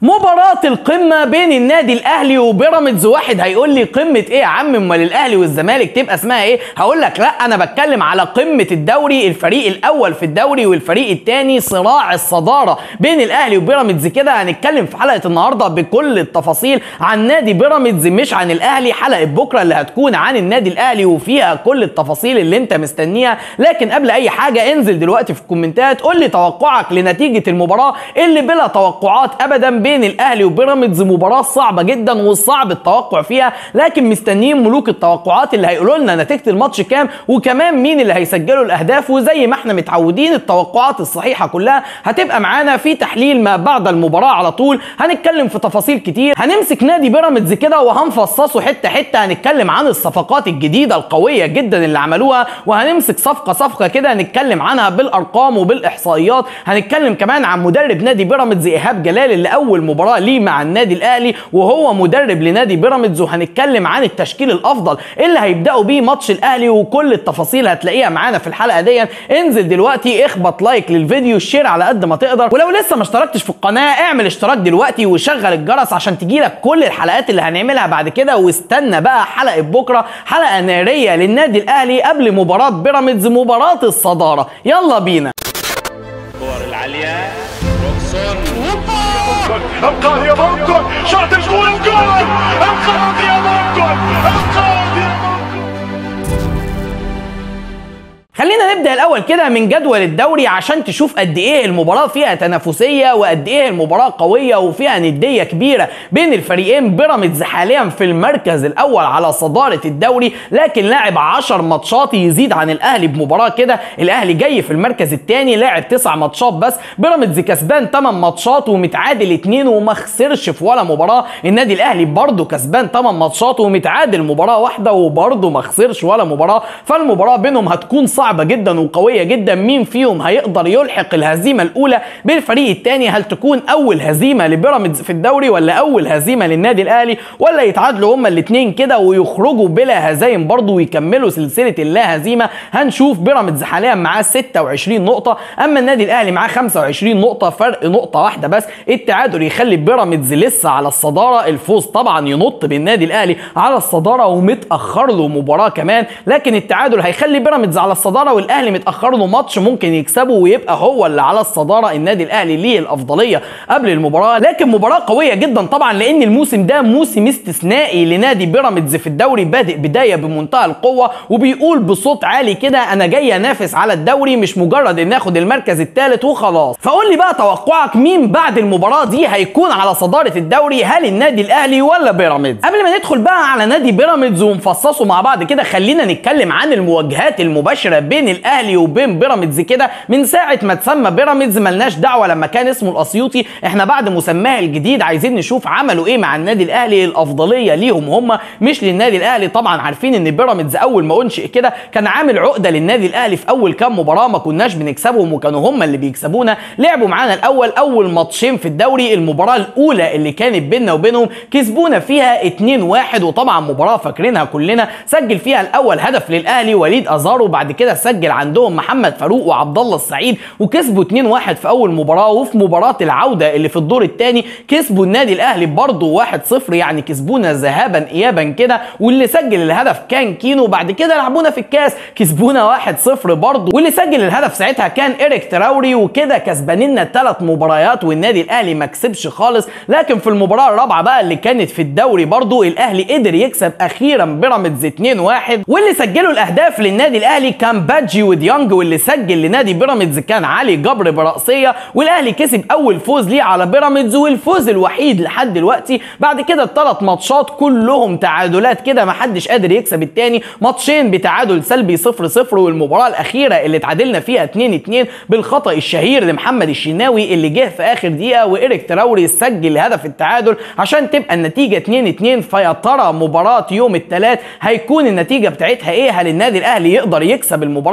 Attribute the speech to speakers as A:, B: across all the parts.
A: مباراة القمة بين النادي الاهلي وبيراميدز واحد هيقول لي قمة ايه يا عم امال الاهلي والزمالك تبقى اسمها ايه هقول لك لا انا بتكلم على قمة الدوري الفريق الاول في الدوري والفريق الثاني صراع الصدارة بين الاهلي وبيراميدز كده هنتكلم في حلقة النهاردة بكل التفاصيل عن نادي بيراميدز مش عن الاهلي حلقة بكرة اللي هتكون عن النادي الاهلي وفيها كل التفاصيل اللي انت مستنيها لكن قبل اي حاجة انزل دلوقتي في الكومنتات قول لي توقعك لنتيجة المباراة اللي بلا توقعات ابدا بين الاهلي وبيراميدز مباراة صعبة جدا والصعب التوقع فيها لكن مستنيين ملوك التوقعات اللي هيقولوا لنا نتيجة الماتش كام وكمان مين اللي هيسجلوا الاهداف وزي ما احنا متعودين التوقعات الصحيحة كلها هتبقى معانا في تحليل ما بعد المباراة على طول هنتكلم في تفاصيل كتير هنمسك نادي بيراميدز كده وهنفصصه حتة حتة هنتكلم عن الصفقات الجديدة القوية جدا اللي عملوها وهنمسك صفقة صفقة كده هنتكلم عنها بالارقام وبالاحصائيات هنتكلم كمان عن مدرب نادي بيراميدز ايهاب جلال اللي اول مباراة ليه مع النادي الاهلي وهو مدرب لنادي بيراميدز وهنتكلم عن التشكيل الافضل اللي هيبداوا بيه ماتش الاهلي وكل التفاصيل هتلاقيها معانا في الحلقه دي انزل دلوقتي اخبط لايك للفيديو شير على قد ما تقدر ولو لسه ما اشتركتش في القناه اعمل اشتراك دلوقتي وشغل الجرس عشان تجيلك كل الحلقات اللي هنعملها بعد كده واستنى بقى حلقه بكره حلقه ناريه للنادي الاهلي قبل مباراه بيراميدز مباراه الصداره يلا بينا
B: الكور العالية روكسون
C: انقاذ يا مونكول شاط الجول الجول انقاذ يا مونكول انقاذ يا مونكول
A: خلينا نبدا الاول كده من جدول الدوري عشان تشوف قد ايه المباراه فيها تنافسيه وقد ايه المباراه قويه وفيها نديه كبيره بين الفريقين بيراميدز حاليا في المركز الاول على صداره الدوري لكن لاعب 10 ماتشات يزيد عن الاهلي بمباراه كده الاهلي جاي في المركز الثاني لاعب 9 ماتشات بس بيراميدز كسبان 8 ماتشات ومتعادل 2 وما خسرش في ولا مباراه النادي الاهلي برضه كسبان 8 ماتشات ومتعادل مباراه واحده وبرضه ما خسرش ولا مباراه فالمباراه بينهم هتكون صعبه جدا وقويه جدا مين فيهم هيقدر يلحق الهزيمه الاولى بالفريق الثاني هل تكون اول هزيمه لبيراميدز في الدوري ولا اول هزيمه للنادي الاهلي ولا يتعادلوا هما الاثنين كده ويخرجوا بلا هزايم برضه ويكملوا سلسله اللا هزيمه هنشوف بيراميدز حاليا معاه 26 نقطه اما النادي الاهلي معاه 25 نقطه فرق نقطه واحده بس التعادل يخلي بيراميدز لسه على الصداره الفوز طبعا ينط بالنادي الاهلي على الصداره ومتاخر له مباراه كمان لكن التعادل هيخلي بيراميدز على الصداره والاهلي متاخر له ماتش ممكن يكسبه ويبقى هو اللي على الصداره النادي الاهلي ليه الافضليه قبل المباراه لكن مباراه قويه جدا طبعا لان الموسم ده موسم استثنائي لنادي بيراميدز في الدوري بادئ بدايه بمنتهى القوه وبيقول بصوت عالي كده انا جاي انافس على الدوري مش مجرد ان اخد المركز الثالث وخلاص فقول لي بقى توقعك مين بعد المباراه دي هيكون على صداره الدوري هل النادي الاهلي ولا بيراميدز قبل ما ندخل بقى على نادي بيراميدز ونفصصه مع بعض كده خلينا نتكلم عن المواجهات المباشره بين الاهلي وبين بيراميدز كده من ساعه ما تسمى بيراميدز ملناش دعوه لما كان اسمه الاسيوطي احنا بعد مسماه الجديد عايزين نشوف عملوا ايه مع النادي الاهلي الافضليه ليهم هم مش للنادي الاهلي طبعا عارفين ان بيراميدز اول ما انشئ كده كان عامل عقده للنادي الاهلي في اول كام مباراه ما كناش بنكسبهم وكانوا هم اللي بيكسبونا لعبوا معانا الاول اول ماتشين في الدوري المباراه الاولى اللي كانت بيننا وبينهم كسبونا فيها 2-1 وطبعا مباراه فاكرينها كلنا سجل فيها الاول هدف للاهلي وليد ازارو وبعد كده سجل عندهم محمد فاروق وعبد الله السعيد وكسبوا 2-1 في اول مباراه وفي مباراه العوده اللي في الدور الثاني كسبوا النادي الاهلي برضه 1-0 يعني كسبونا ذهابا ايابا كده واللي سجل الهدف كان كينو بعد كده لعبونا في الكاس كسبونا 1-0 برضه واللي سجل الهدف ساعتها كان ايريك تراوري وكده كسبانينا ثلاث مباريات والنادي الاهلي ما كسبش خالص لكن في المباراه الرابعه بقى اللي كانت في الدوري برضه الاهلي قدر يكسب اخيرا بيراميدز 2-1 واللي سجلوا الاهداف للنادي الاهلي كان بادجي وديانج واللي سجل لنادي بيراميدز كان علي جبر برأسية والاهلي كسب اول فوز ليه على بيراميدز والفوز الوحيد لحد دلوقتي بعد كده الثلاث ماتشات كلهم تعادلات كده ما حدش قادر يكسب التاني ماتشين بتعادل سلبي 0 0 والمباراه الاخيره اللي تعادلنا فيها 2 2 بالخطا الشهير لمحمد الشناوي اللي جه في اخر دقيقه وايريك تراوري سجل هدف التعادل عشان تبقى النتيجه 2 2 فيا ترى مباراه يوم الثلاث هيكون النتيجه بتاعتها ايه هل النادي الاهلي يقدر يكسب المباراه الثانيه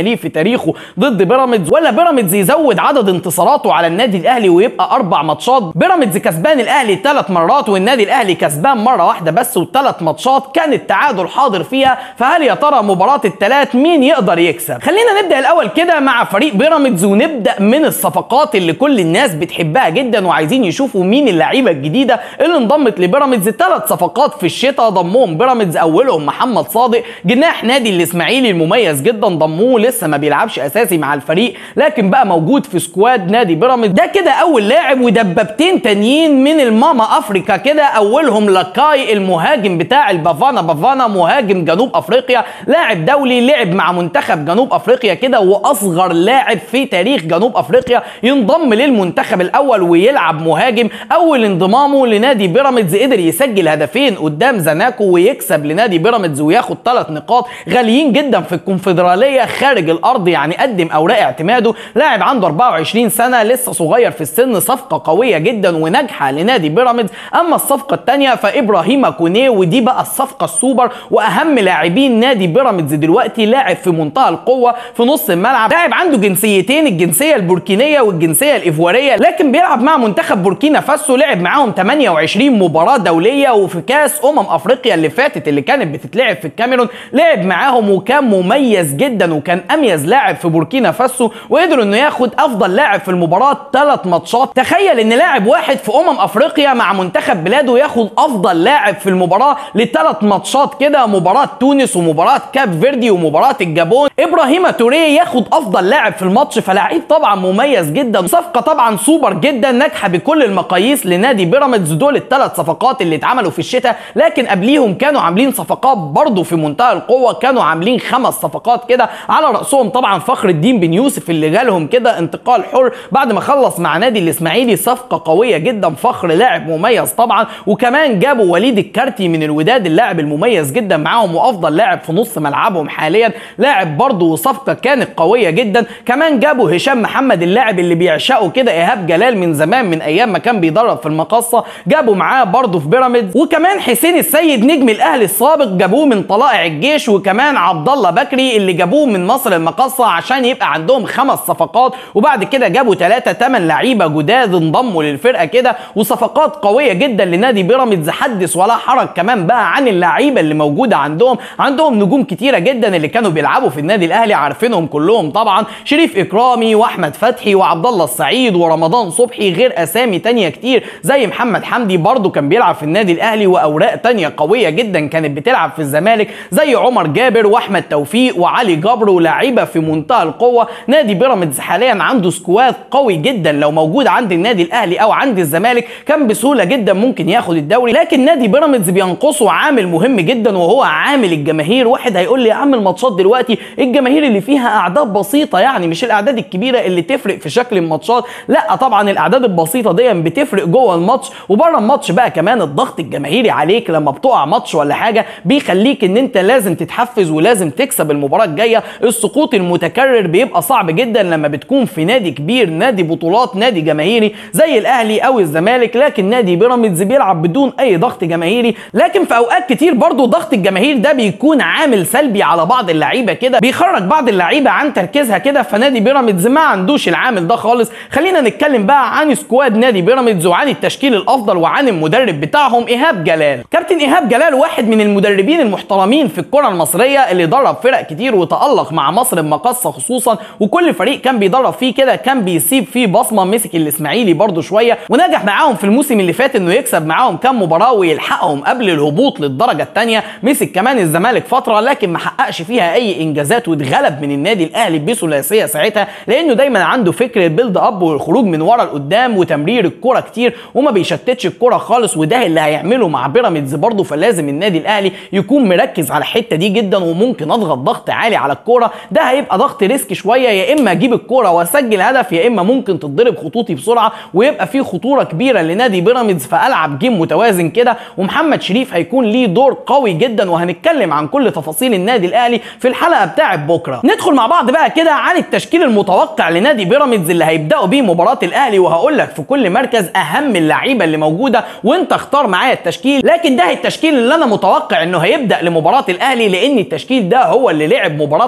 A: ليه في تاريخه ضد بيراميدز ولا بيراميدز يزود عدد انتصاراته على النادي الاهلي ويبقى اربع ماتشات بيراميدز كسبان الاهلي ثلاث مرات والنادي الاهلي كسبان مره واحده بس والثلاث ماتشات كان التعادل حاضر فيها فهل يا ترى مباراه الثلاث مين يقدر يكسب خلينا نبدا الاول كده مع فريق بيراميدز ونبدا من الصفقات اللي كل الناس بتحبها جدا وعايزين يشوفوا مين اللعيبه الجديده اللي انضمت لبيراميدز ثلاث صفقات في الشتاء ضمهم بيراميدز اولهم محمد صادق جناح نادي الاسماعيلي المميز جدا ضموه لسه ما بيلعبش اساسي مع الفريق لكن بقى موجود في سكواد نادي بيراميدز ده كده اول لاعب ودبابتين تانيين من الماما افريكا كده اولهم لاكاي المهاجم بتاع البافانا بافانا مهاجم جنوب افريقيا لاعب دولي لعب مع منتخب جنوب افريقيا كده واصغر لاعب في تاريخ جنوب افريقيا ينضم للمنتخب الاول ويلعب مهاجم اول انضمامه لنادي بيراميدز قدر يسجل هدفين قدام زناكو ويكسب لنادي بيراميدز وياخد ثلاث نقاط غاليين جدا في الكونفدراليه خارج الارض يعني قدم اوراق اعتماده لاعب عنده 24 سنه لسه صغير في السن صفقه قويه جدا وناجحه لنادي بيراميدز اما الصفقه الثانيه فابراهيم كونيه ودي بقى الصفقه السوبر واهم لاعبين نادي بيراميدز دلوقتي لاعب في منتهى القوه في نص الملعب لاعب عنده جنسيتين الجنسيه البوركينيه والجنسيه الايفواريه لكن بيلعب مع منتخب بوركينا فاسو لعب معاهم 28 مباراه دوليه وفي كاس امم افريقيا اللي فاتت اللي كانت بتتلعب في الكاميرون لعب معاهم وكان مميز جدا وكان اميز لاعب في بوركينا فاسو وقدروا انه ياخد افضل لاعب في المباراه ثلاث ماتشات تخيل ان لاعب واحد في امم افريقيا مع منتخب بلاده ياخد افضل لاعب في المباراه لثلاث ماتشات كده مباراه تونس ومباراه كاب فيردي ومباراه الجابون ابراهيم توريه ياخد افضل لاعب في الماتش فلاعب طبعا مميز جدا صفقه طبعا سوبر جدا ناجحه بكل المقاييس لنادي بيراميدز دول الثلاث صفقات اللي اتعملوا في الشتاء لكن قبليهم كانوا عاملين صفقات برضه في منتهى القوه كانوا عاملين خمس صفقات كده على راسهم طبعا فخر الدين بن يوسف اللي جالهم كده انتقال حر بعد ما خلص مع نادي الاسماعيلي صفقه قويه جدا فخر لاعب مميز طبعا وكمان جابوا وليد الكارتي من الوداد اللاعب المميز جدا معاهم وافضل لاعب في نص ملعبهم حاليا لاعب برضه صفقه كانت قويه جدا كمان جابوا هشام محمد اللاعب اللي بيعشقه كده ايهاب جلال من زمان من ايام ما كان بيدرب في المقصه جابوا معاه برضه في بيراميدز وكمان حسين السيد نجم الاهلي السابق جابوه من طلائع الجيش وكمان عبد الله بكري اللي جابوه من مصر المقصه عشان يبقى عندهم خمس صفقات وبعد كده جابوا ثلاثه ثمان لعيبه جداد انضموا للفرقه كده وصفقات قويه جدا لنادي بيراميدز حدث ولا حرج كمان بقى عن اللعيبه اللي موجوده عندهم عندهم نجوم كتيره جدا اللي كانوا بيلعبوا في النادي الاهلي عارفينهم كلهم طبعا شريف اكرامي واحمد فتحي وعبد الله السعيد ورمضان صبحي غير اسامي تانية كتير زي محمد حمدي برضه كان بيلعب في النادي الاهلي واوراق تانية قويه جدا كانت بتلعب في الزمالك زي عمر جابر واحمد توفيق وعلي جبر ولاعيبه في منتهى القوه نادي بيراميدز حاليا عنده سكواد قوي جدا لو موجود عند النادي الاهلي او عند الزمالك كان بسهوله جدا ممكن ياخد الدوري لكن نادي بيراميدز بينقصه عامل مهم جدا وهو عامل الجماهير واحد هيقول لي يا عم الماتشات دلوقتي الجماهير اللي فيها اعداد بسيطه يعني مش الاعداد الكبيره اللي تفرق في شكل الماتشات لا طبعا الاعداد البسيطه دي بتفرق جوه الماتش وبره الماتش بقى كمان الضغط الجماهيري عليك لما بتقع ماتش ولا حاجه بيخليك ان انت لازم تتحفز ولازم تكسب المباراه الجايه السقوط المتكرر بيبقى صعب جدا لما بتكون في نادي كبير نادي بطولات نادي جماهيري زي الاهلي او الزمالك لكن نادي بيراميدز بيلعب بدون اي ضغط جماهيري لكن في اوقات كتير برضو ضغط الجماهير ده بيكون عامل سلبي على بعض اللعيبه كده بيخرج بعض اللعيبه عن تركيزها كده فنادي بيراميدز ما عندوش العامل ده خالص خلينا نتكلم بقى عن سكواد نادي بيراميدز وعن التشكيل الافضل وعن المدرب بتاعهم ايهاب جلال كابتن ايهاب جلال واحد من المدربين المحترمين في الكره المصريه اللي درب فرق كتير وتالق مع مصر المقاصه خصوصا وكل فريق كان بيدرب فيه كده كان بيسيب فيه بصمه مسك الاسماعيلي برضو شويه ونجح معاهم في الموسم اللي فات انه يكسب معاهم كام مباراه ويلحقهم قبل الهبوط للدرجه الثانيه مسك كمان الزمالك فتره لكن ما حققش فيها اي انجازات واتغلب من النادي الاهلي بثلاثيه ساعتها لانه دايما عنده فكر البيلد اب والخروج من ورا لقدام وتمرير الكره كتير وما بيشتتش الكره خالص وده اللي هيعمله مع بيراميدز برضه فلازم النادي الاهلي يكون مركز على الحته دي جدا وممكن اضغط ضغط عالي على الكوره ده هيبقى ضغط ريسك شويه يا اما اجيب الكوره واسجل هدف يا اما ممكن تتضرب خطوطي بسرعه ويبقى في خطوره كبيره لنادي بيراميدز فالعب جيم متوازن كده ومحمد شريف هيكون ليه دور قوي جدا وهنتكلم عن كل تفاصيل النادي الاهلي في الحلقه بتاعه بكره ندخل مع بعض بقى كده عن التشكيل المتوقع لنادي بيراميدز اللي هيبداوا بيه مباراه الاهلي وهقول لك في كل مركز اهم اللعيبه اللي موجوده وانت اختار معايا التشكيل لكن ده التشكيل اللي انا متوقع انه هيبدا لمباراه الاهلي لان التشكيل ده هو اللي لعب مباراه الصفاقسي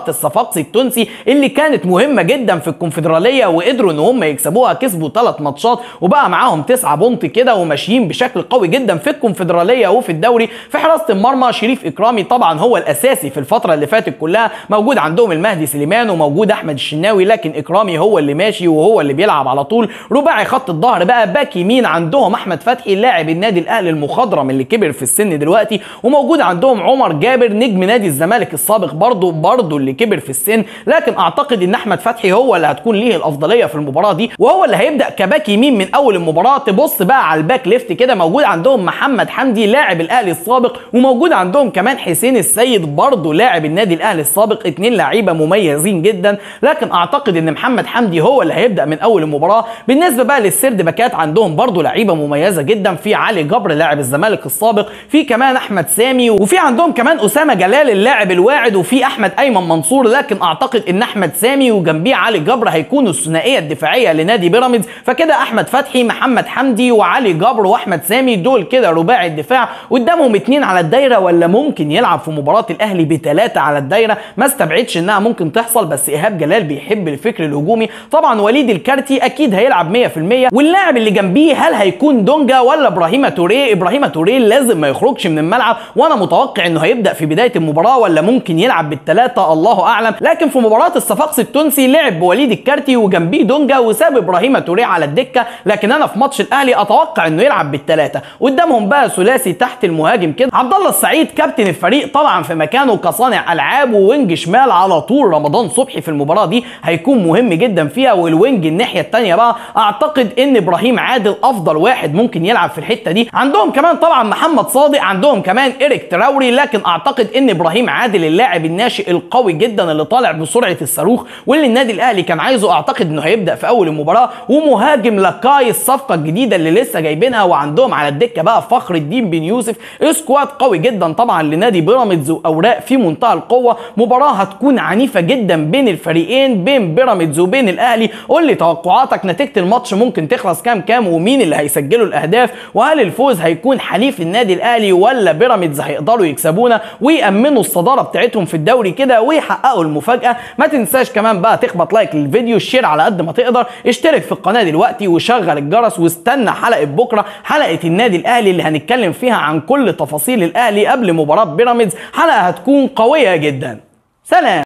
A: الصفاقسي التونسي اللي كانت مهمه جدا في الكونفدراليه وقدروا ان هم يكسبوها كسبوا ثلاث ماتشات وبقى معاهم تسعة بونت كده وماشيين بشكل قوي جدا في الكونفدراليه وفي الدوري في حراسه المرمى شريف اكرامي طبعا هو الاساسي في الفتره اللي فاتت كلها موجود عندهم المهدي سليمان وموجود احمد الشناوي لكن اكرامي هو اللي ماشي وهو اللي بيلعب على طول رباعي خط الظهر بقى باك يمين عندهم احمد فتحي لاعب النادي الاهلي المخضرم اللي كبر في السن دلوقتي وموجود عندهم عمر جابر نجم نادي الزمالك السابق برضه برضه اللي كبر في السن لكن اعتقد ان احمد فتحي هو اللي هتكون ليه الافضليه في المباراه دي وهو اللي هيبدا كباك يمين من اول المباراه تبص بقى على الباك ليفت كده موجود عندهم محمد حمدي لاعب الاهلي السابق وموجود عندهم كمان حسين السيد برضه لاعب النادي الاهلي السابق اتنين لعيبه مميزين جدا لكن اعتقد ان محمد حمدي هو اللي هيبدا من اول المباراه بالنسبه بقى للسرد باكات عندهم برضه لعيبه مميزه جدا في علي جبر لاعب الزمالك السابق في كمان احمد سامي وفي عندهم كمان اسامه جلال اللاعب الواعد وفي احمد ايمن منصور لكن اعتقد ان احمد سامي وجنبيه علي جبر هيكونوا الثنائيه الدفاعيه لنادي بيراميدز فكده احمد فتحي محمد حمدي وعلي جبر واحمد سامي دول كده رباعي الدفاع قدامهم اتنين على الدايره ولا ممكن يلعب في مباراه الاهلي بثلاثه على الدايره ما استبعدش انها ممكن تحصل بس ايهاب جلال بيحب الفكر الهجومي طبعا وليد الكارتي اكيد هيلعب 100% واللاعب اللي جنبيه هل هيكون دونجا ولا ابراهيم توريه ابراهيم توريه لازم ما يخرجش من الملعب وانا متوقع انه هيبدا في بدايه المباراه ولا ممكن يلعب بالثلاثه الله اعلم لكن في مباراه الصفاقسي التونسي لعب بوليد الكارتي وجنبيه دونجا وساب ابراهيم توريه على الدكه لكن انا في ماتش الاهلي اتوقع انه يلعب بالثلاثه قدامهم بقى ثلاثي تحت المهاجم كده عبد الله السعيد كابتن الفريق طبعا في مكانه كصانع العاب ووينج شمال على طول رمضان صبحي في المباراه دي هيكون مهم جدا فيها والوينج الناحيه الثانيه بقى اعتقد ان ابراهيم عادل افضل واحد ممكن يلعب في الحته دي عندهم كمان طبعا محمد صادق عندهم كمان ايريك تراوري لكن اعتقد ان ابراهيم عادل اللاعب الناشئ القوي جدا اللي طالع بسرعه الصاروخ واللي النادي الاهلي كان عايزه اعتقد انه هيبدا في اول المباراه ومهاجم لاكاي الصفقه الجديده اللي لسه جايبينها وعندهم على الدكه بقى فخر الدين بن يوسف سكواد قوي جدا طبعا لنادي بيراميدز واوراق في منتهى القوه مباراه هتكون عنيفه جدا بين الفريقين بين بيراميدز وبين الاهلي قول لي توقعاتك نتيجه الماتش ممكن تخلص كام كام ومين اللي هيسجلوا الاهداف وهل الفوز هيكون حليف للنادي الاهلي ولا بيراميدز هيقدروا يكسبونا ويامنوا الصداره بتاعتهم في الدوري كده ويحققوا المفاجاه ما تنساش كمان بقى تخبط لايك للفيديو شير على قد ما تقدر اشترك في القناه دلوقتي وشغل الجرس واستنى حلقه بكره حلقه النادي الاهلي اللي هنتكلم فيها عن كل تفاصيل الاهلي قبل مباراه بيراميدز حلقه هتكون قويه جدا سلام